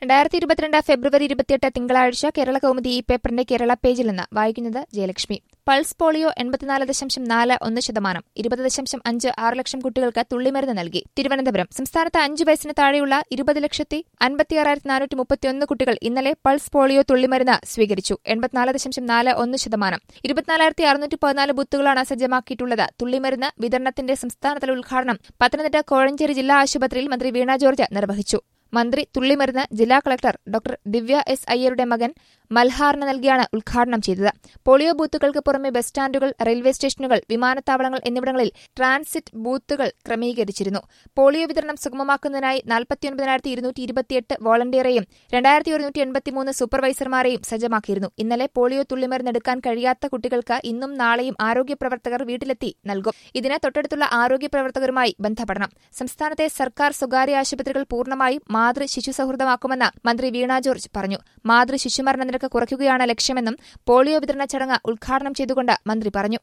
രണ്ടായിരത്തി ഇരുപത്തിരണ്ട് ഫെബ്രുവരി ഇരുപത്തിയെട്ട് തിങ്കളാഴ്ച കേരള കൗമുദി ഈ പേപ്പറിന്റെ കേരള പേജിൽ നിന്ന് വായിക്കുന്നത് ജയലക്ഷ്മി പൾസ് പോളിയോ എൺപത്തിനാല് ദശാംശം നാല് ഒന്ന് ശതമാനം ഇരുപത് ദശാംശം അഞ്ച് ആറ് ലക്ഷം കുട്ടികൾക്ക് തുള്ളിമരുന്ന് നൽകി തിരുവനന്തപുരം സംസ്ഥാനത്ത് അഞ്ച് വയസ്സിന് താഴെയുള്ള ഇരുപത് ലക്ഷത്തി അൻപത്തിയാറായിരത്തി നാനൂറ്റി മുപ്പത്തിയൊന്ന് കുട്ടികൾ ഇന്നലെ പൾസ് പോളിയോ തുള്ളിമരുന്ന് സ്വീകരിച്ചു എൺപത്തിനാല് ദശാംശം നാല് ഒന്ന് ശതമാനം ഇരുപത്തിനാലായിരത്തി അറുന്നൂറ്റി പതിനാല് ബൂത്തുകളാണ് സജ്ജമാക്കിയിട്ടുള്ളത് തുള്ളിമരുന്ന് വിതരണത്തിന്റെ സംസ്ഥാനതല ഉദ്ഘാടനം പത്തനംതിട്ട കോഴഞ്ചേരി ജില്ലാ ആശുപത്രിയിൽ മന്ത്രി വീണ ജോർജ് നിർവഹിച്ചു മന്ത്രി തുള്ളിമരുന്ന് ജില്ലാ കളക്ടർ ഡോക്ടർ ദിവ്യ എസ് അയ്യരുടെ മകൻ മൽഹാറിന് നൽകിയാണ് ഉദ്ഘാടനം ചെയ്തത് പോളിയോ ബൂത്തുകൾക്ക് പുറമെ ബസ് സ്റ്റാൻഡുകൾ റെയിൽവേ സ്റ്റേഷനുകൾ വിമാനത്താവളങ്ങൾ എന്നിവിടങ്ങളിൽ ട്രാൻസിറ്റ് ബൂത്തുകൾ ക്രമീകരിച്ചിരുന്നു പോളിയോ വിതരണം സുഗമമാക്കുന്നതിനായി നാൽപ്പത്തിയൊൻപതിനായിരത്തി ഇരുന്നൂറ്റി ഇരുപത്തിയെട്ട് വോളണ്ടിയറെയും രണ്ടായിരത്തി ഒരുന്നൂറ്റി എൺപത്തിമൂന്ന് സൂപ്പർവൈസർമാരെയും സജ്ജമാക്കിയിരുന്നു ഇന്നലെ പോളിയോ തുള്ളിമരുന്ന് എടുക്കാൻ കഴിയാത്ത കുട്ടികൾക്ക് ഇന്നും നാളെയും ആരോഗ്യ പ്രവർത്തകർ വീട്ടിലെത്തി നൽകും ഇതിന് തൊട്ടടുത്തുള്ള ആരോഗ്യ പ്രവർത്തകരുമായി ബന്ധപ്പെടണം സംസ്ഥാനത്തെ സർക്കാർ സ്വകാര്യ ആശുപത്രികൾ പൂർണ്ണമായും മാതൃ ശിശു സൗഹൃദമാക്കുമെന്ന് മന്ത്രി വീണ ജോർജ് പറഞ്ഞു മാതൃ ശിശുമരണ നിരക്ക് കുറയ്ക്കുകയാണ് ലക്ഷ്യമെന്നും പോളിയോ വിതരണ ചടങ്ങ് ഉദ്ഘാടനം ചെയ്തുകൊണ്ട് മന്ത്രി പറഞ്ഞു